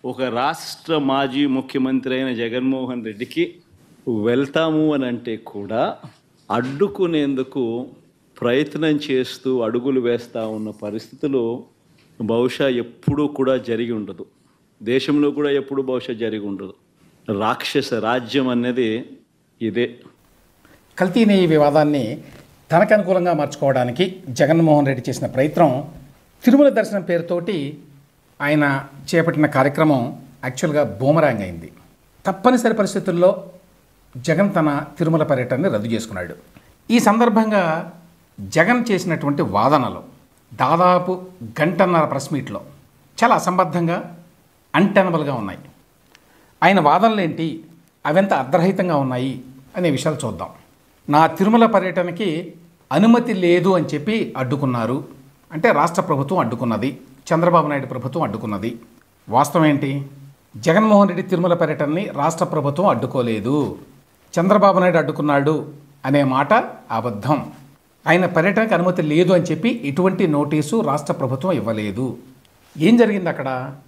ఒక రాష్ట్ర మాజీ ముఖ్యమంత్రి అయిన జగన్మోహన్ రెడ్డికి వెళ్తాము అని అంటే కూడా అడ్డుకునేందుకు ప్రయత్నం చేస్తూ అడుగులు వేస్తూ ఉన్న పరిస్థితులు బహుశా ఎప్పుడూ కూడా జరిగి ఉండదు దేశంలో కూడా ఎప్పుడు బహుశా జరిగి ఉండదు రాక్షస రాజ్యం అనేది ఇదే కల్తీ నెయ్యి వివాదాన్ని తనకు అనుకూలంగా మార్చుకోవడానికి జగన్మోహన్ రెడ్డి చేసిన ప్రయత్నం తిరుమల దర్శనం పేరుతోటి ఆయన చేపట్టిన కార్యక్రమం యాక్చువల్గా బూమరాంగ్ అయింది తప్పనిసరి పరిస్థితుల్లో జగన్ తన తిరుమల పర్యటనని రద్దు చేసుకున్నాడు ఈ సందర్భంగా జగన్ చేసినటువంటి వాదనలు దాదాపు గంటన్నర ప్రెస్ మీట్లో చాలా అసంబద్ధంగా అన్టెనబుల్గా ఉన్నాయి ఆయన వాదనలు ఏంటి అవెంత అర్ధరహితంగా ఉన్నాయి అనే విషయాలు చూద్దాం నా తిరుమల పర్యటనకి అనుమతి లేదు అని చెప్పి అడ్డుకున్నారు అంటే రాష్ట్ర ప్రభుత్వం అడ్డుకున్నది చంద్రబాబు నాయుడు ప్రభుత్వం అడ్డుకున్నది వాస్తవం ఏంటి జగన్మోహన్ రెడ్డి తిరుమల పర్యటనని రాష్ట్ర ప్రభుత్వం అడ్డుకోలేదు చంద్రబాబు నాయుడు అడ్డుకున్నాడు అనే మాట అబద్ధం ఆయన పర్యటనకు అనుమతి లేదు అని చెప్పి ఎటువంటి నోటీసు రాష్ట్ర ప్రభుత్వం ఇవ్వలేదు ఏం జరిగింది అక్కడ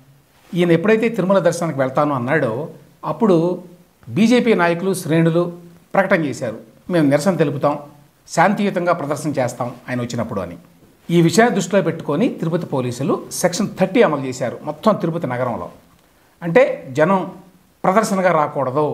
ఈయన ఎప్పుడైతే తిరుమల దర్శనానికి వెళ్తాను అన్నాడో అప్పుడు బీజేపీ నాయకులు శ్రేణులు ప్రకటన చేశారు మేము నిరసన తెలుపుతాం శాంతియుతంగా ప్రదర్శన చేస్తాం ఆయన వచ్చినప్పుడు అని ఈ విషయాన్ని దృష్టిలో పెట్టుకొని తిరుపతి పోలీసులు సెక్షన్ థర్టీ అమలు చేశారు మొత్తం తిరుపతి నగరంలో అంటే జనం ప్రదర్శనగా రాకూడదు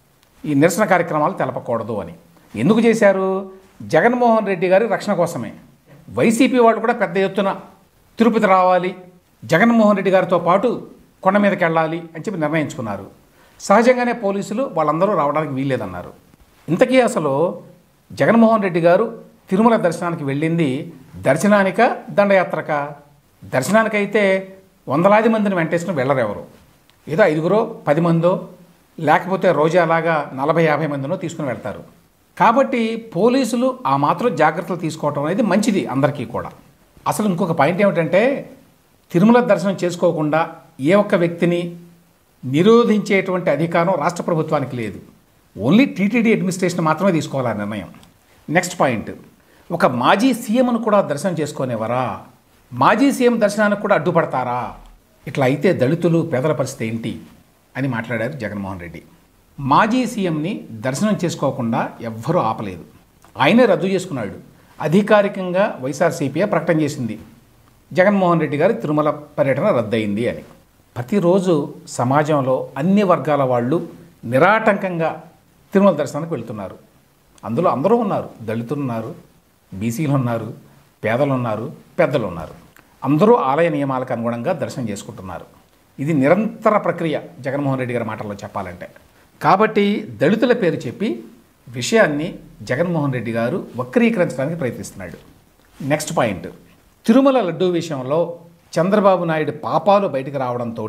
ఈ నిరసన కార్యక్రమాలు తెలపకూడదు అని ఎందుకు చేశారు జగన్మోహన్ రెడ్డి గారి రక్షణ కోసమే వైసీపీ వాళ్ళు కూడా పెద్ద ఎత్తున తిరుపతి రావాలి జగన్మోహన్ రెడ్డి గారితో పాటు కొండ మీదకి వెళ్ళాలి అని చెప్పి నిర్ణయించుకున్నారు సహజంగానే పోలీసులు వాళ్ళందరూ రావడానికి వీల్లేదన్నారు ఇంతకీ అసలు జగన్మోహన్ రెడ్డి గారు తిరుమల దర్శనానికి వెళ్ళింది దర్శనానిక దండయాత్రక దర్శనానికైతే వందలాది మందిని వెంటేసుకుని వెళ్ళరెవరు ఏదో ఐదుగురో పది మందో లేకపోతే రోజాలాగా నలభై యాభై మందినో తీసుకుని వెళ్తారు కాబట్టి పోలీసులు ఆ మాత్రం జాగ్రత్తలు తీసుకోవటం అనేది మంచిది అందరికీ కూడా అసలు ఇంకొక పాయింట్ ఏమిటంటే తిరుమల దర్శనం చేసుకోకుండా ఏ ఒక్క వ్యక్తిని నిరోధించేటువంటి అధికారం రాష్ట్ర ప్రభుత్వానికి లేదు ఓన్లీ టీటీడీ అడ్మినిస్ట్రేషన్ మాత్రమే తీసుకోవాలి ఆ నిర్ణయం నెక్స్ట్ పాయింట్ ఒక మాజీ సీఎంను కూడా దర్శనం చేసుకోనేవరా మాజీ సీఎం దర్శనానికి కూడా అడ్డుపడతారా ఇట్లా అయితే దళితులు పేదల పరిస్థితి ఏంటి అని మాట్లాడారు జగన్మోహన్ రెడ్డి మాజీ సీఎంని దర్శనం చేసుకోకుండా ఎవ్వరూ ఆపలేదు ఆయనే రద్దు చేసుకున్నాడు అధికారికంగా వైఎస్ఆర్సీపీఏ ప్రకటన చేసింది జగన్మోహన్ రెడ్డి గారి తిరుమల పర్యటన రద్దయింది అని ప్రతిరోజు సమాజంలో అన్ని వర్గాల వాళ్ళు నిరాటంకంగా తిరుమల దర్శనానికి వెళ్తున్నారు అందులో అందరూ ఉన్నారు దళితులు ఉన్నారు బీసీలు ఉన్నారు పేదలు ఉన్నారు పెద్దలు ఉన్నారు అందరూ ఆలయ నియమాలకు అనుగుణంగా దర్శనం చేసుకుంటున్నారు ఇది నిరంతర ప్రక్రియ జగన్మోహన్ రెడ్డి గారి మాటల్లో చెప్పాలంటే కాబట్టి దళితుల పేరు చెప్పి విషయాన్ని జగన్మోహన్ రెడ్డి గారు వక్రీకరించడానికి ప్రయత్నిస్తున్నాడు నెక్స్ట్ పాయింట్ తిరుమల లడ్డూ విషయంలో చంద్రబాబు నాయుడు పాపాలు బయటకు రావడంతో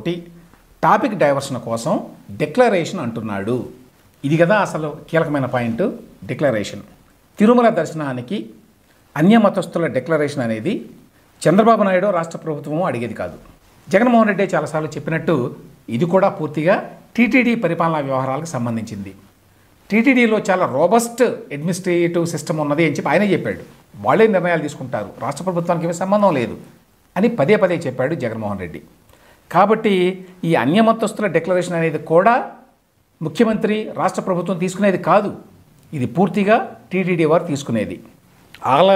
టాపిక్ డైవర్షన్ కోసం డిక్లరేషన్ అంటున్నాడు ఇది కదా అసలు కీలకమైన పాయింట్ డిక్లరేషన్ తిరుమల దర్శనానికి అన్యమతస్థుల డిక్లరేషన్ అనేది చంద్రబాబు నాయుడు రాష్ట్ర ప్రభుత్వము అడిగేది కాదు జగన్మోహన్ రెడ్డి చాలాసార్లు చెప్పినట్టు ఇది కూడా పూర్తిగా టీటీడీ పరిపాలనా వ్యవహారాలకు సంబంధించింది టీటీడీలో చాలా రోబస్ట్ అడ్మినిస్ట్రేటివ్ సిస్టమ్ ఉన్నది అని చెప్పి ఆయనే చెప్పాడు వాళ్ళే నిర్ణయాలు తీసుకుంటారు రాష్ట్ర ప్రభుత్వానికి ఏమీ సంబంధం లేదు అని పదే పదే చెప్పాడు జగన్మోహన్ రెడ్డి కాబట్టి ఈ అన్యమతస్తుల డిక్లరేషన్ అనేది కూడా ముఖ్యమంత్రి రాష్ట్ర ప్రభుత్వం తీసుకునేది కాదు ఇది పూర్తిగా టీటీడీ వారు తీసుకునేది ఆల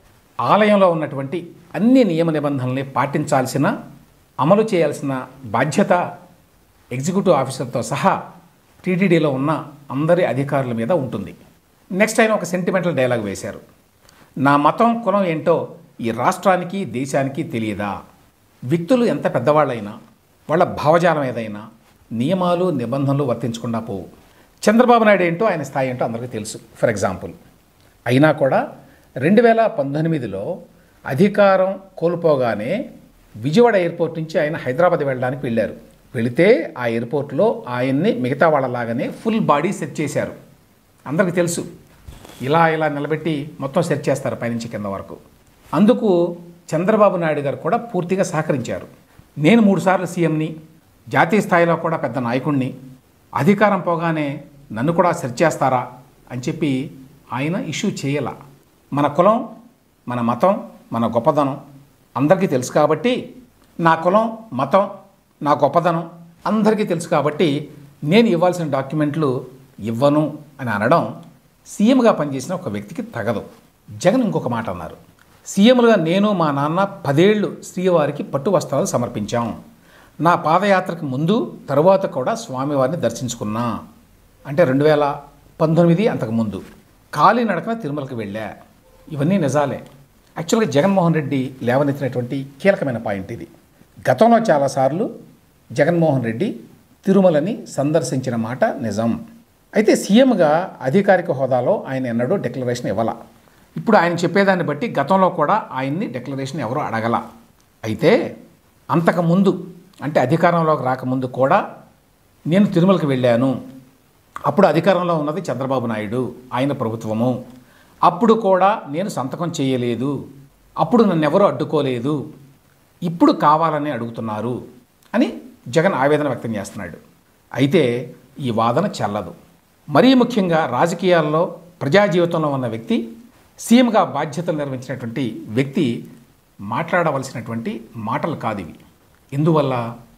ఆలయంలో ఉన్నటువంటి అన్ని నియమ నిబంధనల్ని పాటించాల్సిన అమలు చేయాల్సిన బాధ్యత ఎగ్జిక్యూటివ్ ఆఫీసర్తో సహా టీటీడీలో ఉన్న అందరి అధికారుల మీద ఉంటుంది నెక్స్ట్ ఆయన ఒక సెంటిమెంటల్ డైలాగ్ వేశారు నా మతం కులం ఏంటో ఈ రాష్ట్రానికి దేశానికి తెలియదా వ్యక్తులు ఎంత పెద్దవాళ్ళైనా వాళ్ళ భావజాలం ఏదైనా నియమాలు నిబంధనలు వర్తించకుండా పోవు చంద్రబాబు నాయుడు ఏంటో ఆయన స్థాయి ఏంటో అందరికీ తెలుసు ఫర్ ఎగ్జాంపుల్ అయినా కూడా రెండు వేల పంతొమ్మిదిలో అధికారం కోల్పోగానే విజయవాడ ఎయిర్పోర్ట్ నుంచి ఆయన హైదరాబాద్ వెళ్ళడానికి వెళ్ళారు వెళితే ఆ ఎయిర్పోర్ట్లో ఆయన్ని మిగతా వాళ్ళలాగానే ఫుల్ బాడీ సెట్ చేశారు అందరికీ తెలుసు ఇలా ఇలా నిలబెట్టి మొత్తం సెట్ చేస్తారు పైనుంచి కింద వరకు అందుకు చంద్రబాబు నాయుడు గారు కూడా పూర్తిగా సహకరించారు నేను మూడుసార్లు సీఎంని జాతీయ స్థాయిలో కూడా పెద్ద నాయకుణ్ణి అధికారం పోగానే నన్ను కూడా సెర్చ్ చేస్తారా అని చెప్పి ఆయన ఇష్యూ చేయాల మన కులం మన మతం మన గొప్పదనం అందరికీ తెలుసు కాబట్టి నా కులం మతం నా గొప్పదనం అందరికీ తెలుసు కాబట్టి నేను ఇవ్వాల్సిన డాక్యుమెంట్లు ఇవ్వను అని అనడం సీఎంగా పనిచేసిన ఒక వ్యక్తికి తగదు జగన్ ఇంకొక మాట అన్నారు సీఎంలుగా నేను మా నాన్న పదేళ్లు శ్రీవారికి పట్టు వస్త్రాలు సమర్పించాం నా పాదయాత్రకు ముందు తరువాత కూడా స్వామివారిని దర్శించుకున్నా అంటే రెండు వేల పంతొమ్మిది అంతకుముందు కాలినడకన తిరుమలకి వెళ్ళా ఇవన్నీ నిజాలే యాక్చువల్గా జగన్మోహన్ రెడ్డి లేవనెత్తినటువంటి కీలకమైన పాయింట్ ఇది గతంలో చాలాసార్లు జగన్మోహన్ రెడ్డి తిరుమలని సందర్శించిన మాట నిజం అయితే సీఎంగా అధికారిక హోదాలో ఆయన ఎన్నడూ డిక్లరేషన్ ఇవ్వాల ఇప్పుడు ఆయన చెప్పేదాన్ని బట్టి గతంలో కూడా ఆయన్ని డిక్లరేషన్ ఎవరూ అడగల అయితే అంతకుముందు అంటే అధికారంలోకి రాకముందు కూడా నేను తిరుమలకి వెళ్ళాను అప్పుడు అధికారంలో ఉన్నది చంద్రబాబు నాయుడు ఆయన ప్రభుత్వము అప్పుడు కూడా నేను సంతకం చేయలేదు అప్పుడు నన్ను ఎవరూ అడ్డుకోలేదు ఇప్పుడు కావాలని అడుగుతున్నారు అని జగన్ ఆవేదన వ్యక్తం చేస్తున్నాడు అయితే ఈ వాదన చెల్లదు మరీ ముఖ్యంగా రాజకీయాల్లో ప్రజా జీవితంలో ఉన్న వ్యక్తి సీఎంగా బాధ్యతలు నిర్వహించినటువంటి వ్యక్తి మాట్లాడవలసినటువంటి మాటలు కాదు ఇవి ఇందువల్ల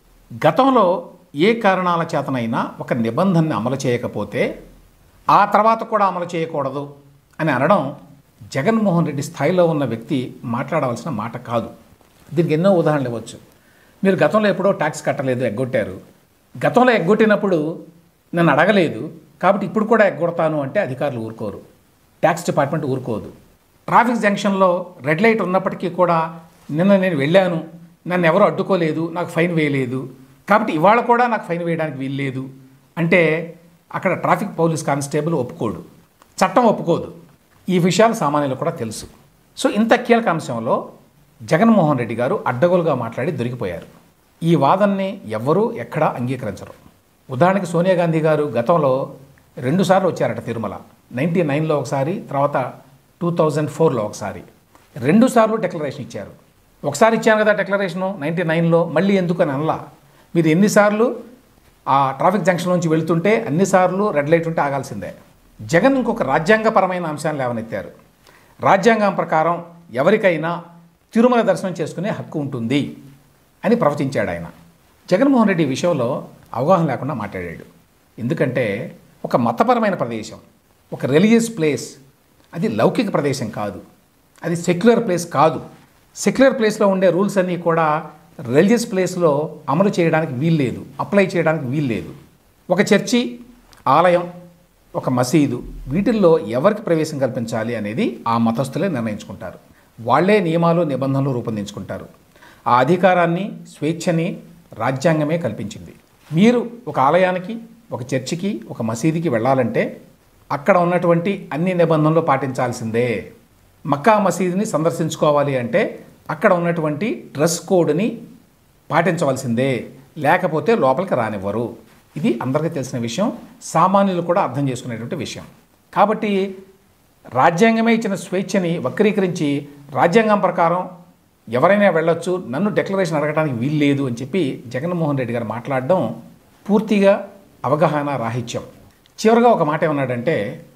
గతంలో ఏ కారణాల చేతనైనా ఒక నిబంధనని అమలు చేయకపోతే ఆ తర్వాత కూడా అమలు చేయకూడదు అని అనడం జగన్మోహన్ రెడ్డి స్థాయిలో ఉన్న వ్యక్తి మాట్లాడవలసిన మాట కాదు దీనికి ఎన్నో ఉదాహరణలు ఇవ్వచ్చు మీరు గతంలో ఎప్పుడో ట్యాక్స్ కట్టలేదు ఎగ్గొట్టారు గతంలో ఎగ్గొట్టినప్పుడు నన్ను అడగలేదు కాబట్టి ఇప్పుడు కూడా ఎగ్గొడతాను అంటే అధికారులు ఊరుకోరు ట్యాక్స్ డిపార్ట్మెంట్ ఊరుకోదు ట్రాఫిక్ జంక్షన్లో రెడ్ లైట్ ఉన్నప్పటికీ కూడా నిన్న నేను వెళ్ళాను నన్ను ఎవరు అడ్డుకోలేదు నాకు ఫైన్ వేయలేదు కాబట్టి ఇవాళ కూడా నాకు ఫైన్ వేయడానికి వీలు లేదు అంటే అక్కడ ట్రాఫిక్ పోలీస్ కానిస్టేబుల్ ఒప్పుకోడు చట్టం ఒప్పుకోదు ఈ విషయాలు సామాన్యులకు కూడా తెలుసు సో ఇంత కీలక అంశంలో జగన్మోహన్ రెడ్డి గారు అడ్డగోలుగా మాట్లాడి దొరికిపోయారు ఈ వాదనని ఎవ్వరూ ఎక్కడా అంగీకరించరు ఉదాహరణకి సోనియా గాంధీ గారు గతంలో రెండుసార్లు వచ్చారట తిరుమల నైంటీ నైన్లో ఒకసారి తర్వాత టూ థౌజండ్ ఫోర్లో ఒకసారి రెండుసార్లు డిక్లరేషన్ ఇచ్చారు ఒకసారి ఇచ్చాను కదా డిక్లరేషను నైంటీ నైన్లో మళ్ళీ ఎందుకు అని అనలా మీరు ఎన్నిసార్లు ఆ ట్రాఫిక్ జంక్షన్ నుంచి వెళ్తుంటే అన్నిసార్లు రెడ్ లైట్ ఉంటే ఆగాల్సిందే జగన్ ఇంకొక రాజ్యాంగపరమైన అంశాన్ని లేవనెత్తారు రాజ్యాంగం ప్రకారం ఎవరికైనా తిరుమల దర్శనం చేసుకునే హక్కు ఉంటుంది అని ప్రవచించాడు ఆయన జగన్మోహన్ రెడ్డి ఈ విషయంలో అవగాహన లేకుండా మాట్లాడాడు ఎందుకంటే ఒక మతపరమైన ప్రదేశం ఒక రిలీజియస్ ప్లేస్ అది లౌకిక ప్రదేశం కాదు అది సెక్యులర్ ప్లేస్ కాదు సెక్యులర్ ప్లేస్లో ఉండే రూల్స్ అన్నీ కూడా రిలీజియస్ ప్లేస్లో అమలు చేయడానికి వీల్లేదు అప్లై చేయడానికి వీల్లేదు ఒక చర్చి ఆలయం ఒక మసీదు వీటిల్లో ఎవరికి ప్రవేశం కల్పించాలి అనేది ఆ మతస్థులే నిర్ణయించుకుంటారు వాళ్ళే నియమాలు నిబంధనలు రూపొందించుకుంటారు ఆ అధికారాన్ని స్వేచ్ఛని రాజ్యాంగమే కల్పించింది మీరు ఒక ఆలయానికి ఒక చర్చికి ఒక మసీదుకి వెళ్ళాలంటే అక్కడ ఉన్నటువంటి అన్ని నిబంధనలు పాటించాల్సిందే మక్కా మసీదుని సందర్శించుకోవాలి అంటే అక్కడ ఉన్నటువంటి డ్రెస్ కోడ్ని పాటించవలసిందే లేకపోతే లోపలికి రానివ్వరు ఇది అందరికీ తెలిసిన విషయం సామాన్యులు కూడా అర్థం చేసుకునేటువంటి విషయం కాబట్టి రాజ్యాంగమే ఇచ్చిన స్వేచ్ఛని వక్రీకరించి రాజ్యాంగం ప్రకారం ఎవరైనా వెళ్ళొచ్చు నన్ను డిక్లరేషన్ అడగడానికి వీల్లేదు అని చెప్పి జగన్మోహన్ రెడ్డి గారు మాట్లాడడం పూర్తిగా అవగాహన రాహిత్యం చివరిగా ఒక మాట ఏమన్నాడంటే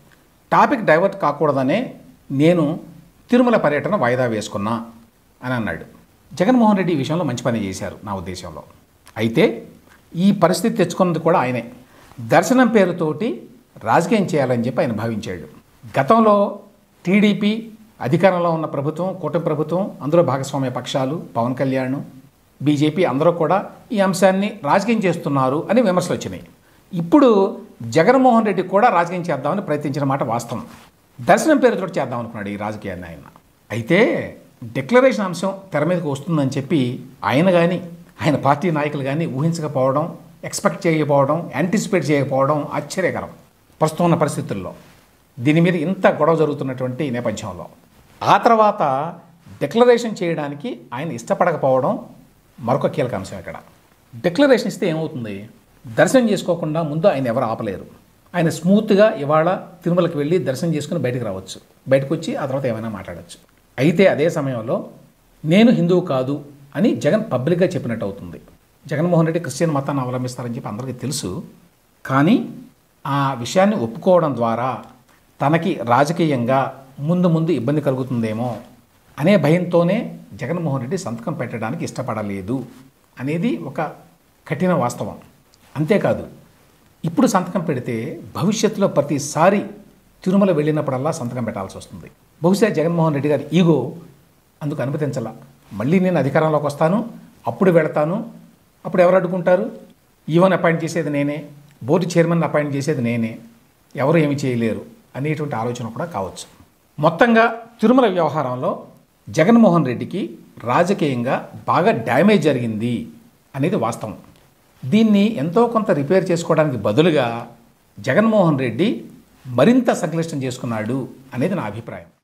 టాపిక్ డైవర్ట్ కాకూడదనే నేను తిరుమల పర్యటన వాయిదా వేసుకున్నా అని అన్నాడు జగన్మోహన్ రెడ్డి ఈ విషయంలో మంచి పని చేశారు నా ఉద్దేశంలో అయితే ఈ పరిస్థితి తెచ్చుకున్నది కూడా ఆయనే దర్శనం పేరుతోటి రాజకీయం చేయాలని చెప్పి ఆయన భావించాడు గతంలో టీడీపీ అధికారంలో ఉన్న ప్రభుత్వం కూటమి ప్రభుత్వం అందులో భాగస్వామ్య పక్షాలు పవన్ కళ్యాణ్ బీజేపీ అందరూ కూడా ఈ అంశాన్ని రాజకీయం చేస్తున్నారు అని విమర్శలు వచ్చినాయి ఇప్పుడు జగన్మోహన్ రెడ్డి కూడా రాజకీయం చేద్దామని ప్రయత్నించిన మాట వాస్తవం దర్శనం పేరుతో చేద్దాం అనుకున్నాడు ఈ రాజకీయాన్ని ఆయన అయితే డిక్లరేషన్ అంశం తెర మీదకి వస్తుందని చెప్పి ఆయన కానీ ఆయన పార్టీ నాయకులు కానీ ఊహించకపోవడం ఎక్స్పెక్ట్ చేయకపోవడం యాంటిసిపేట్ చేయకపోవడం ఆశ్చర్యకరం ప్రస్తుతం ఉన్న పరిస్థితుల్లో దీని మీద ఇంత గొడవ జరుగుతున్నటువంటి నేపథ్యంలో ఆ తర్వాత డిక్లరేషన్ చేయడానికి ఆయన ఇష్టపడకపోవడం మరొక కీలక అంశం ఇక్కడ డిక్లరేషన్ ఇస్తే ఏమవుతుంది దర్శనం చేసుకోకుండా ముందు ఆయన ఎవరు ఆపలేరు ఆయన స్మూత్గా ఇవాళ తిరుమలకి వెళ్ళి దర్శనం చేసుకుని బయటకు రావచ్చు బయటకు వచ్చి ఆ తర్వాత ఏమైనా మాట్లాడచ్చు అయితే అదే సమయంలో నేను హిందువు కాదు అని జగన్ పబ్లిక్గా చెప్పినట్టు అవుతుంది జగన్మోహన్ రెడ్డి క్రిస్టియన్ మతాన్ని అవలంబిస్తారని చెప్పి అందరికీ తెలుసు కానీ ఆ విషయాన్ని ఒప్పుకోవడం ద్వారా తనకి రాజకీయంగా ముందు ముందు ఇబ్బంది కలుగుతుందేమో అనే భయంతోనే జగన్మోహన్ రెడ్డి సంతకం పెట్టడానికి ఇష్టపడలేదు అనేది ఒక కఠిన వాస్తవం అంతేకాదు ఇప్పుడు సంతకం పెడితే భవిష్యత్తులో ప్రతిసారి తిరుమల వెళ్ళినప్పుడల్లా సంతకం పెట్టాల్సి వస్తుంది బహుశా జగన్మోహన్ రెడ్డి గారి ఈగో అందుకు అనుమతించాల మళ్ళీ నేను అధికారంలోకి వస్తాను అప్పుడు వెళతాను అప్పుడు ఎవరు అడ్డుకుంటారు ఈవెన్ అపాయింట్ చేసేది నేనే బోర్డు చైర్మన్ అపాయింట్ చేసేది నేనే ఎవరు ఏమి చేయలేరు అనేటువంటి ఆలోచన కూడా కావచ్చు మొత్తంగా తిరుమల వ్యవహారంలో జగన్మోహన్ రెడ్డికి రాజకీయంగా బాగా డ్యామేజ్ జరిగింది అనేది వాస్తవం దీన్ని ఎంతో కొంత రిపేర్ చేసుకోవడానికి బదులుగా జగన్మోహన్ రెడ్డి మరింత సంక్లిష్టం చేసుకున్నాడు అనేది నా అభిప్రాయం